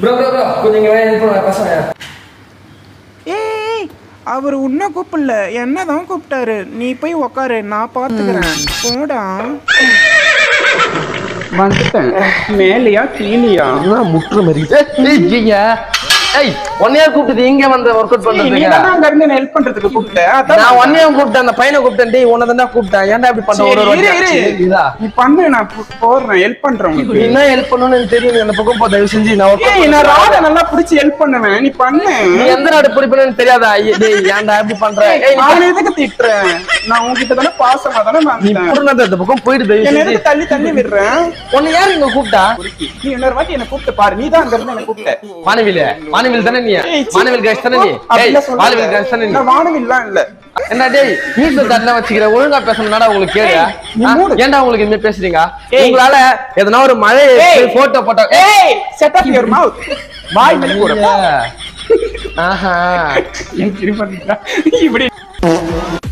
Bro bro bro கொஞ்சம் இங்க help பண்ணுங்க பசங்க ஏய் அவர் உன்னை கூப்பிடல என்னதான் கூப்பிட்டாரு நீ போய் உக்காரு நான் பாத்துக்கிறேன் போடா வந்துட்டேன் மேலையா கீழியா முற்று மாதிரி ஏய் ஜீங்க ஏய் ஒன் இயர் கூப்பிட்டது இங்க வந்து ஒர்க் அவுட் நீ பண்றதுக்கு தான் அங்க இருந்து ஹெல்ப் பண்றதுக்கு கூப்பிட்ட அதான் நான் ஒன் இயர் கூப்பிட்டேன் அந்த பையனை கூப்பிட்டேன் டேய் உன்னை தான் கூப்பிட்டேன் ஏன்டா இப்படி பண்ண ஒரு ஒரு சரி, வாட்டி? இரு, இரு. இதா நீ பண்ணு நான் போ- போடுறேன் ஹெல்ப் பண்றேன் நீ உனக்கு என்ன ஹெல்ப் பண்ணணும்னு எனக்கு தெரியும் நீ அந்த பக்கம் போ தயவு செஞ்சு நான் work out ஏய் நான் பண்றேன். ராட நல்லா பிடிச்சி ஹெல்ப் பண்ணுவேன் நீ பண்ணு நீ எந்த நாடு பிடிப்பேன்னு தெரியாதா ஐயே, டேய் ஏன்டா இப்படி பண்ற ஏய் நீ நான் எதுக்கு திட்டுறேன் நான் உன்கிட்ட தானே பாசமா தானே நீ வாங்கிட்டேன் புடுனது இந்த பக்கம் போயிடு தயவு என்ன செஞ்சு எதுக்கு தள்ளி தள்ளி விடுறேன் உன்னை யார் இங்க கூப்பிட்டா நீ இன்னொரு வாட்டி என்ன கூப்பிட்டு பாரு நீ தான் அங்க இருந்து என்ன கூப்பிட்ட வானவில வானவில் தானே நீ ஏய், சி. வானவில் கேஷ் தானே நீ ஏய் அப்படிலாம் சொல்லாத. வானவில் கேஷ் தானே நீ நான் வானவில்லாம் இல்ல என்ன டேய் நியூஸ்ல தட்டல வச்சுக்கிற ஒழுங்கா பேசணும்னாடா உங்களுக்கு கேளு ஏய், நீ ஆ? மூடு. ஏன்டா உங்களுக்கு இனிமே பேசுறீங்க ஏய். உங்களால எதனா ஒரு மழை ஏய். போட்டோ போட்டோ ஏய் செட் அப் யுவர் மவுத் வாய் மேல போடு ஆஹா இப்படி பண்ணிட்டா இப்படி